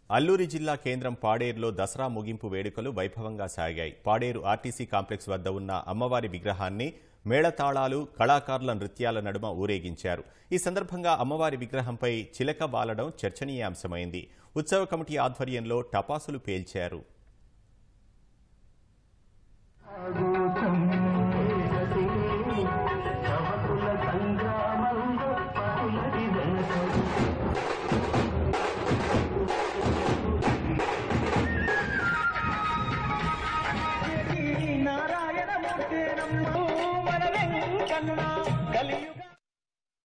అల్లూరి జిల్లా కేంద్రం పాడేరులో దసరా ముగింపు వేడుకలు వైభవంగా సాగాయి పాడేరు ఆర్టీసీ కాంప్లెక్స్ వద్ద ఉన్న అమ్మవారి విగ్రహాన్ని మేళతాళాలు కళాకారుల నృత్యాల నడుమ ఊరేగించారు ఈ సందర్భంగా అమ్మవారి విగ్రహంపై చిలక బాలడం చర్చనీయాంశమైంది ఉత్సవ కమిటీ ఆధ్వర్యంలో టపాసులు పేల్చారు